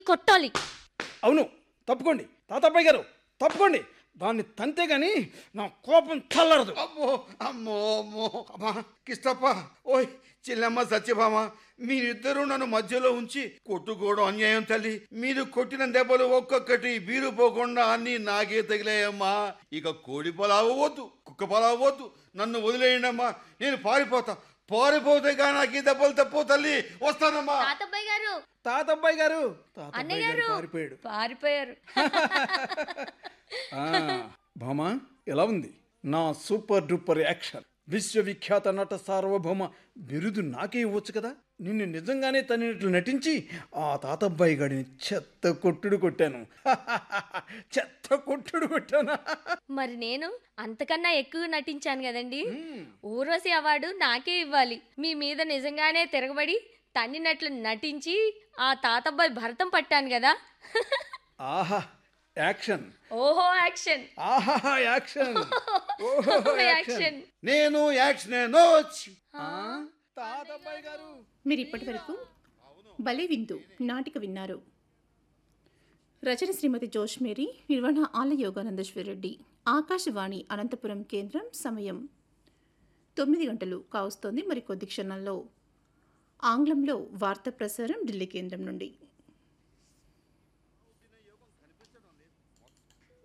కొట్టాలి అవును తప్పుకోండి తాతబ్బాయి గారు తప్పుకోండి దాన్ని తంతే గాని నా కోపం చల్లరదు అమ్మో అమ్మో అమ్మో అమ్మా కిష్టప్ప ఓయ్ చెల్లెమ్మ సత్యభామ మీరిద్దరూ నన్ను మధ్యలో ఉంచి కొట్టుకోవడం అన్యాయం తల్లి మీరు కొట్టిన దెబ్బలు ఒక్కొక్కటి బీరు పోకుండా అన్ని నాకే తగిలాయమ్మా ఇక కోడి పొలావు వద్దు కుక్క పొలావు వద్దు నన్ను వదిలేయండి అమ్మా నేను పారిపోతా పారిపోతే గా నాకు ఈ దెబ్బలు తప్పు తల్లి వస్తానమ్మా తాతబ్బాయి గారు తాతబ్బాయి గారు తాతబ్బాయి అన్నయ్య గారు గారు పారిపోయాడు పారిపోయారు ఆ, భామా ఎలా ఉంది నా సూపర్ డూపర్ యాక్షన్ విశ్వవిఖ్యాత నట సార్వభౌమ బిరుదు నాకే ఇవ్వచ్చు కదా నిన్ను నిజంగానే తనినట్లు నటించి ఆ తాతబ్బాయి గాడిని చెత్త కొట్టుడు కొట్టాను చెత్త కొట్టుడు కొట్టాను మరి నేను అంతకన్నా ఎక్కువ నటించాను కదండి ఊర్వశి అవార్డు నాకే ఇవ్వాలి మీ మీద నిజంగానే తిరగబడి తన్నినట్లు నటించి ఆ తాతబ్బాయి భరతం పట్టాను కదా ఆహా యాక్షన్ ఓహో యాక్షన్ ఆహా యాక్షన్ ఓహో యాక్షన్ యాక్షన్ నేను యాక్షన్ నోచ్ ఆ, తాతబ్బాయి గారు మీరు ఇప్పటి వరకు భలే విందు నాటిక విన్నారు రచన శ్రీమతి జోష్మేరి నిర్వహణ ఆల యోగానందేశ్వర రెడ్డి ఆకాశవాణి అనంతపురం కేంద్రం సమయం తొమ్మిది గంటలు కావస్తోంది మరి కొద్ది క్షణాల్లో ఆంగ్లంలో వార్తా ప్రసారం ఢిల్లీ కేంద్రం నుండి